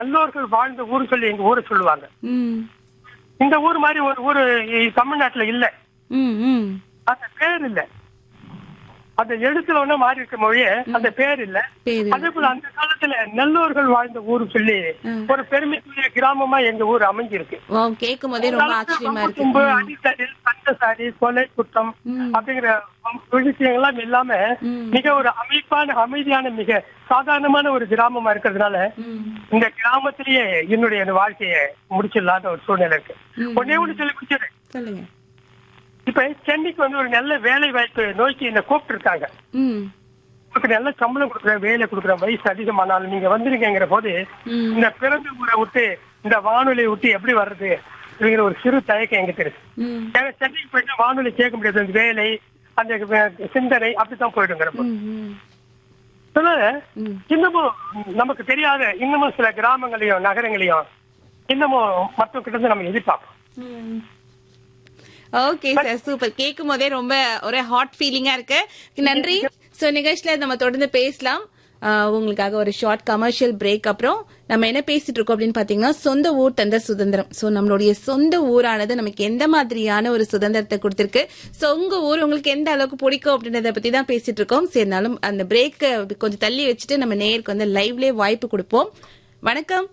நல்லோர்கள் வாழ்ந்த ஊர் சொல்லி எங்க ஊரை சொல்லுவாங்க ம் இந்த ஊர் மாதிரி ஒரு ஊரு இ- தமிழ்நாட்டுல இல்ல ம் ம் அந்த பேர் இல்ல அந்த எழுத்துல ஒண்ணு மாறி இருக்க மொழிய அந்த பேர் இல்ல பேரு அதே போல அந்த காலத்துல நல்லோர்கள் வாழ்ந்த ஊர் சொல்லி ஒரு பெருமைக்குரிய கிராமமா எங்க ஊர் அமைஞ்சிருக்கு வா கேட்கும் போதே ரொம்ப ஆச்சரியமா இருக்கு தும்பு அடித்தடில் சண்டசாரி கொலை குற்றம் அப்படிங்கிற விஷயங்கள்லாம் இல்லாம ம். மிக ஒரு அமைப்பான அமைதியான மிக சாதாரணமான ஒரு கிராமமா இருக்கிறதுனால ம் இந்த கிராமத்திலேயே என்னுடைய அந்த வாழ்க்கையை முடிச்சிடலாத ஒரு சூழ்நிலை இருக்கு ம். ஒன்னே ஒண்ணு சொல்லி முடிச்சிடுறேன் சொல்லுங்க இப்ப சென்னைக்கு வந்து ஒரு நல்ல வேலை வாய்ப்பு நோக்கி என்ன கூப்பிட்டு இருக்காங்க ம் உங்களுக்கு நல்ல சம்பளம் கொடுக்குறேன் வேலை கொடுக்குறேன் வயசு அதிகமானாலும் நீங்க வந்துருக்கங்கிற போது ம் இந்த பிறந்த ஊரை விட்டு இந்த வானொலியை விட்டு எப்படி வர்றது அப்படிங்கிற ஒரு சிறு தயக்கம் எங்கிட்ட இருக்கு ம் ஏன்னா சென்னைக்கு போயிட்டு வானொலி கேட்க முடியாது அந்த வேலை அந்த வே- சிந்தனை அப்படித்தான் போயிடுங்கிற போது ம் ம் அதனால ம் இன்னமும் நமக்கு தெரியாத இன்னமும் சில கிராமங்களையும் நகரங்களையும் இன்னமும் மற்றவங்க கிட்ட இருந்து நம்ம எதிர்பார்ப்போம் ஓகே சார் சூப்பர் கேட்கும் போதே ரொம்ப ஒரு ஹாட் ஃபீலிங்கா இருக்கு நன்றி சோ நிகழ்ச்சியில நம்ம தொடர்ந்து பேசலாம் ஆஹ் உங்களுக்காக ஒரு ஷார்ட் கமர்ஷியல் பிரேக் அப்புறம் நம்ம என்ன பேசிட்டு இருக்கோம் அப்படின்னு பாத்தீங்கன்னா சொந்த ஊர் தந்த சுதந்திரம் சோ நம்மளுடைய சொந்த ஊரானது நமக்கு எந்த மாதிரியான ஒரு சுதந்திரத்தை கொடுத்திருக்கு சோ உங்க ஊர் உங்களுக்கு எந்த அளவுக்கு பிடிக்கும் அப்படின்றத பத்தி தான் பேசிட்டு இருக்கோம் சரினாலும் அந்த பிரேக் கொஞ்சம் தள்ளி வச்சுட்டு நம்ம நேருக்கு வந்து லைவ்லயே வாய்ப்பு கொடுப்போம் வணக்கம்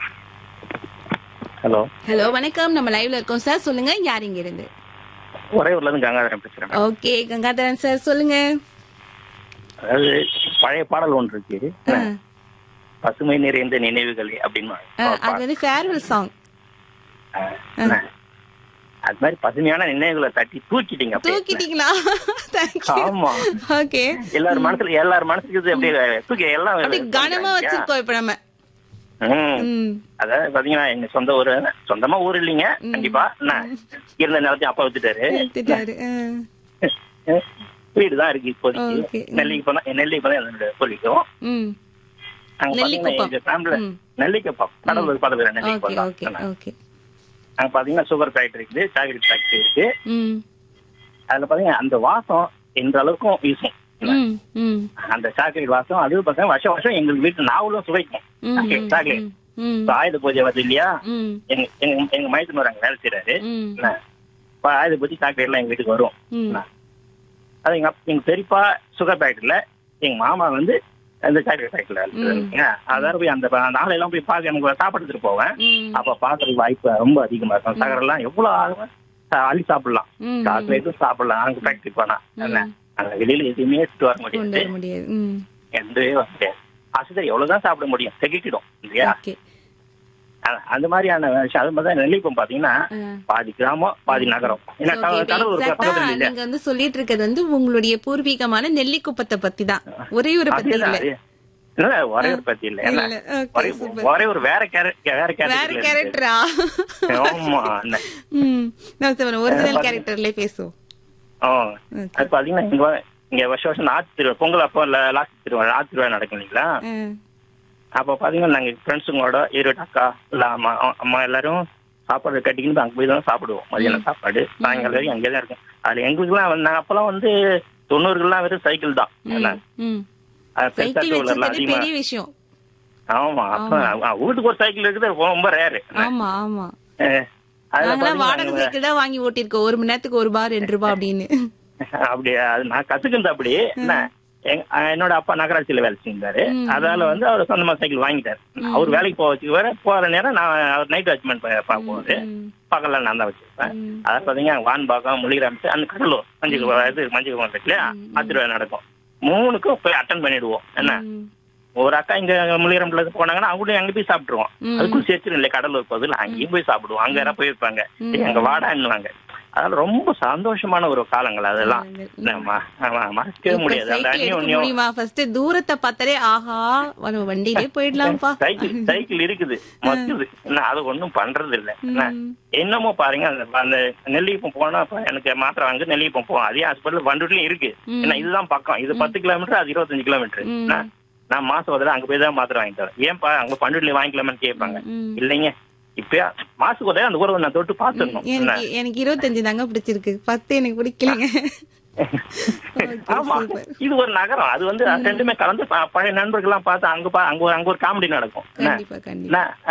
ஹலோ ஹலோ வணக்கம் நம்ம லைவ்ல இருக்கோம் சார் சொல்லுங்க யார் இங்க இருந்து ஒரே ஊர்ல இருந்து கங்காதரன் பேசுறேன் ஓகே கங்காதரன் சார் சொல்லுங்க அதாவது பழைய பாடல் ஒன்று இருக்கு ஆ. பசுமை நிறைந்த நினைவுகள் அப்படின்னு ஆ, அது வந்து ஃபேர்வெல் சாங் ஆ, என்ன? அது மாதிரி பசுமையான நினைவுகளை தட்டி தூக்கிட்டீங்க அப்படியே. தூக்கிட்டீங்களா தேங்க்யூ ஆமா ஓகே எல்லார் மனசுல எல்லார் மனசுக்கு இது அப்படியே தூக்கி எல்லாம் அப்படி கனமா வச்சிருக்கோம் இப்ப நம்ம ம். ம் அதாவது பாத்தீங்கன்னா எங்க சொந்த ஊரு சொந்தமா ஊர் இல்லைங்க கண்டிப்பா என்ன இருந்த நிலத்தையும் அப்பா வித்துட்டாரு எடுத்துட்டாரு ஆ. வீடு தான் இருக்கு இப்போதைக்கு Okay. நெல்லிக்கு போனா நெல்லிக்கு போனா என்னோட சொல்லிக்கும் ம் அங்க பாத்தீங்கன்னா நெல்லிக்குப்பம். எங்க ஃபேமிலில ம். நெல்லிக்குப்பம் கடலூர் பக்கத்துல ஓகே நெல்லிக்குப்பம் ஓகே தான் ஓகே அங்க பாத்தீங்கன்னா சுகர் ஃபேக்டரி இருக்குது சாக்லேட் ஃபேக்டரி இருக்கு ம் அதுல பாத்தீங்கன்னா அந்த வாசம் எந்த அளவுக்கும் வீசும் ம் ம் அந்த சாக்லேட் வாசம் அது பாத்தீங்கன்னா வருஷம் வருஷம் எங்க வீட்டு நாவலும் சுவைக்கும் ம், சாக்லேட் சாக்லேட் ம் இப்ப ஆயுத பூஜை வருது இல்லையா ம் எங்க எங்க எங்க மைத்துனர் அங்க வேலை செய்யறாரு ம் என்ன? இப்ப ஆயுத பூஜை சாக்லேட் எல்லாம் எங்க வீட்டுக்கு வரும் ம் என்ன? அது எங்க அப்- எங்க பெரியப்பா சுகர் ஃபேக்டரியில எங்க மாமா வந்து அந்த சாக்லேட் ஃபேக்டரியில அதாவது போய் அந்த ப- நாளையெல்லாம் போய் பார்க்க எனக்கு சாப்பாடு எடுத்துட்டு போவேன் ம் அப்ப பாக்குறதுக்கு வாய்ப்பு ரொம்ப அதிகமா இருக்கும் சகரம் எல்லாம் எவ்வளவு ஆகும் அஹ் அள்ளி சாப்பிடலாம் ம் சாக்லேட்டும் சாப்பிடலாம் அங்க ஃபேக்டரி போனா என்ன அங்க வெளியில எதுவுமே எடுத்துட்டு வர கொண்டு முடியாது வர முடியாது ம் எந்தவே வர முடியாது ஆசிரியர் எவ்வளவுதான் சாப்பிட முடியும் திகிட்டிடும் இல்லையா ஓகே அ- அந்த மாதிரியான விஷயம் அது மாதிரி தான் நெல்லிப்பம் பாத்தீங்கன்னா ஆ. பாதி கிராமம் பாதி நகரம் ஏன்னா Okay, க- இப்ப கடலூர் exact-ஆ பக்கத்துல இல்லையா நீங்க வந்து சொல்லிட்டு இருக்கிறது வந்து உங்களுடைய பூர்வீகமான நெல்லிக்குப்பத்தை பத்தி தான் ஒரே ஒரு பத்தி அதேதான், இல்ல அதே. இல்ல ஒரே ஒரு பத்தி இல்ல என்ன? இல்ல, okay, ஒரே- super. ஒரே ஒரு வேற கேரக்டர் வேற வேற கேரக்டர் கேரக்டரா ஆமா என்ன? ம் நான் சொல்றேன் ஒரிஜினல் பாத்தீங்க- கேரக்டர்லயே பேசுவோம் ஆ. Okay. அது பாத்தீங்கன்னா இங்க வ- இங்க வருஷம் வருஷம் நாத்து திருவிழா பொங்கல் அப்போ இல்ல லாஸ்ட் திருவிழா நாத்து திருவிழா நடக்கும் இல்லைங்களா ஆ. அப்ப பாத்தீங்கன்னா நாங்க ஃப்ரெண்ட்ஸுங்களோட ஈரோடு அக்கா இல்ல அம்மா அ- அம்மா எல்லாரும் சாப்பாடு கட்டிக்கிட்டு அங்க போய் தான் சாப்பிடுவோம் மதியானம் சாப்பாடு சாயங்காலம் வரைக்கும் அங்கே தான் இருக்கும் அதுல எங்களுக்குலாம் வந்து நாங்க அப்பெல்லாம் வந்து தொண்ணூறுகள்லாம் வெறும் சைக்கிள் தான் என்ன? ம் அது பெருசா சைக்கிள் two wheelerலாம் வச்சிருக்கிறது அதிகமா பெரிய விஷயம் ஆமா அப்ப அ, வீட்டுக்கு ஒரு சைக்கிள் இருக்குது ரொம்ப ரேரு ஆமா ஆமா அதுல நாங்கெல்லாம் வாடகை பாத்தீங்கன்னா சைக்கிள் தான் வாங்கி ஓட்டிருக்கோம் ஒரு மணி நேரத்துக்கு ஒரு ரூபாய் ரெண்டு ரூபாய் அப்படின்னு அப்படி அது நான் கத்துக்கிறது அப்படி என்ன எங்க- அஹ் என்னோட அப்பா நகராட்சியில வேலை செஞ்சாரு அதால வந்து அவர் சொந்தமா சைக்கிள் வாங்கிட்டாரு அவர் வேலைக்கு போக வச்சுக்குவாரு போற நேரம் நான் அவர் நைட் வாட்ச்மேன் பார்க்கும்போது ம். பகல்ல நான் தான் வச்சிருப்பேன் அதாவது பாத்தீங்கன்னா வான்பாக்கம் முள்ளிகிராமத்து அந்த கடலூர் மஞ்சள் இது மஞ்சள் குமார் இருக்கு இல்லையா ஆத்திருவா நடக்கும் மூணுக்கும் போய் அட்டன் பண்ணிடுவோம் என்ன ம். ஒரு அக்கா இங்க முள்ளிகிராமத்துல இருந்து போனாங்கன்னா அவங்களும் அங்க போய் சாப்பிட்டுருவோம் அதுக்கும் சேர்த்து இல்லை கடலூர் பகுதியில் அங்கேயும் போய் சாப்பிடுவோம் அங்க யாராவது போயிருப்பாங்க "ஏய், அங்க வாடான்னுவாங்க அதெல்லாம் ரொம்ப சந்தோஷமான ஒரு காலங்கள் அதெல்லாம் நம்ம ஆமா, மறக்கவே இப்ப முடியாது அந்த சைக்கிள் எடுக்க அந்யோன்யம் முடியுமா ஃபர்ஸ்ட் தூரத்தை பார்த்தாலே ஆஹா நம்ம வண்டியிலே போயிடலாம்ப்பா சைக்கிள் சைக்கிள் இருக்குது மக்குது என்ன அது ஒண்ணும் பண்றது இல்ல என்ன என்னமோ பாருங்க அந்த அந்த நெல்லியப்பம் போனா இப்ப எனக்கு மாத்திரை வாங்க நெல்லியப்பம் போவோம் அதே ஹாஸ்பிட்டல் வண்டூர்லயும் இருக்கு ஏன்னா இதுதான் பக்கம் இது பத்து கிலோமீட்டர் அது இருபத்தஞ்சு கிலோமீட்டர் என்ன? நான் மாசம் ஒரு தடவை அங்க போய் தான் மாத்திரை வாங்கி தரேன் ஏன்பா அங்க பண்டூர்ல வாங்கிக்கலாமான்னு கேட்பாங்க ம். இல்லைங்க இப்ப மாசத்துக்கு ஒரு தடவை அந்த உறவை நான் தொட்டு பாத்துடணும் என்ன எனக்கு எனக்கு இருபத்தஞ்சு தாங்க பிடிச்சிருக்கு பத்து எனக்கு பிடிக்கலங்க ஆமா super. இது ஒரு நகரம் அது வந்து ரெண்டுமே கலந்து ப- பழைய நண்பர்கள் எல்லாம் பார்த்து அங்க பா- அங்க ஒரு- அங்க ஒரு காமெடி நடக்கும் என்ன? கண்டிப்பா கண்டிப்பா என்ன?